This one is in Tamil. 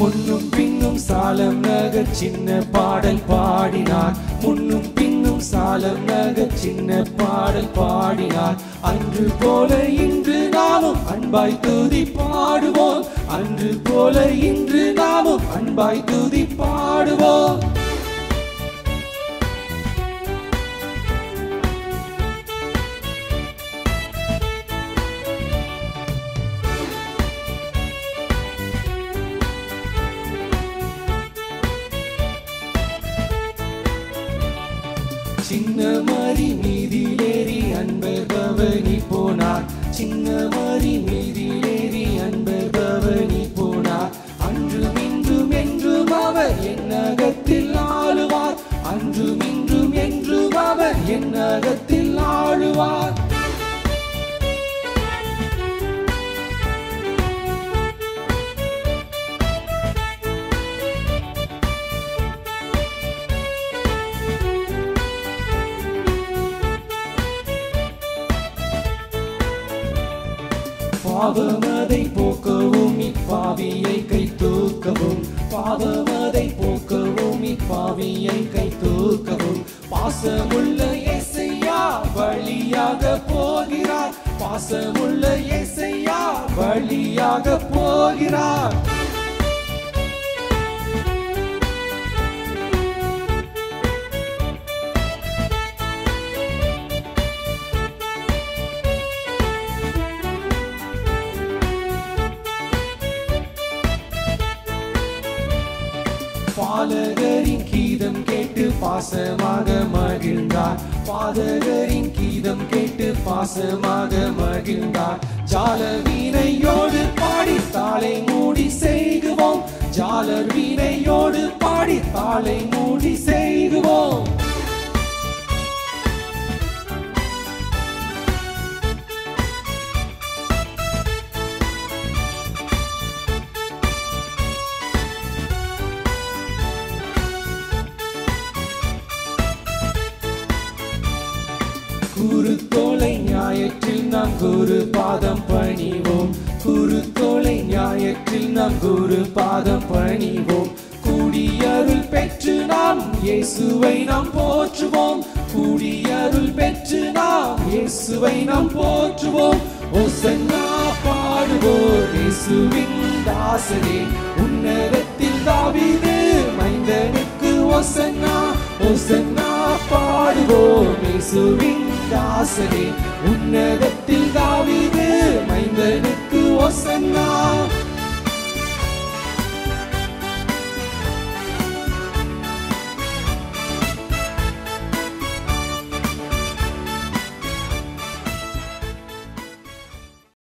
முன்னும் பின்னும் சாலம் நகர் சின்ன பாடல் பாடினார் முன்னும் பின்னும் சாலம் நகர் சின்ன பாடல் பாடினார் அன்று போல இன்று நாமும் அன்பாய் துதி பாடுவோம் அன்று போல இன்று நாமும் அன்பாய் துதி பாடுவோம் சின்ன மறி மீதிலேறி அன்பர் பவனி போனார் சின்ன மறி மீதிலேறி அன்பர் பவனி போனார் அன்றும் இன்றும் என்றும் அவர் என்னகத்தில் ஆளுவார் அன்றும் இன்றும் என்றும் அவர் என்னகத்தில் ஆளுவார் பாவமதை போக்கவும் இப்பாவியை கை தூக்கவும் பாவமதை போக்கவும் இப்பாவியை கை தூக்கவும் பாசமுள்ள இசையா வழியாக போகிறார் பாசமுள்ள இசையா வழியாக போகிறார் பாலகரின் கீதம் கேட்டு பாசமாக மகிழ்ந்தார் பாதகரின் கீதம் கேட்டு பாசமாக மகிழ்ந்தார் ஜால வீணையோடு பாடி தாளை மூடி செய்குவோம் ஜாலர் வீணையோடு பாடி தாளை மூடி செய்குவோம் குருத்தோலை ஞாயிற்றில் நாம் குரு பாதம் பணிவோம் குருத்தோலை ஞாயிற்றில் நாம் குரு பாதம் பணிவோம் கூடியருள் பெற்று நாம் இயேசுவை நாம் போற்றுவோம் கூடியருள் பெற்று நாம் இயேசுவை நாம் போற்றுவோம் ஓசன்னா பாடுவோம் இயேசுவின் தாசனே உன்னதத்தில் தாவீது மைந்தனுக்கு ஓசன்னா ஓசன்னா பாடுவோம் இயேசுவின் தாசனே உன்னதத்தில் தாவீது மைந்தனுக்கு ஓசன்னா